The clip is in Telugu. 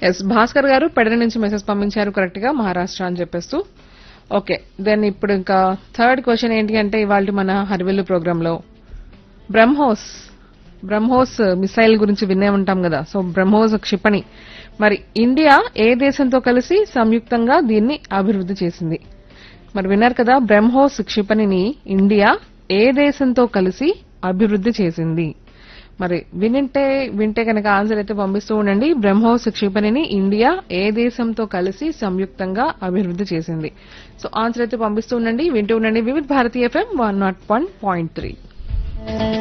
ఎస్ భాస్కర్ గారు పెడర నుంచి మెసేజ్ పంపించారు కరెక్ట్ గా మహారాష్ట్ర అని చెప్పేస్తూ ఓకే దెన్ ఇప్పుడు ఇంకా థర్డ్ క్వశ్చన్ ఏంటి అంటే ఇవాళ మన హరివెల్లు ప్రోగ్రామ్ లో బ్రహ్మోస్ బ్రహ్మోస్ మిసైల్ గురించి వినే ఉంటాం కదా సో బ్రహ్మోస్ క్షిపణి మరి ఇండియా ఏ దేశంతో కలిసి సంయుక్తంగా దీన్ని అభివృద్ధి చేసింది మరి విన్నారు కదా బ్రహ్మోస్ క్షిపణిని ఇండియా ఏ దేశంతో కలిసి అభివృద్ధి చేసింది మరి వినింటే వింటే కనుక ఆన్సర్ అయితే పంపిస్తూ ఉండండి బ్రహ్మోస్ క్షిపణిని ఇండియా ఏ దేశంతో కలిసి సంయుక్తంగా అభివృద్ధి చేసింది సో ఆన్సర్ అయితే పంపిస్తూ ఉండండి వింటూ ఉండండి వివిధ భారతీయ FM one naught one point three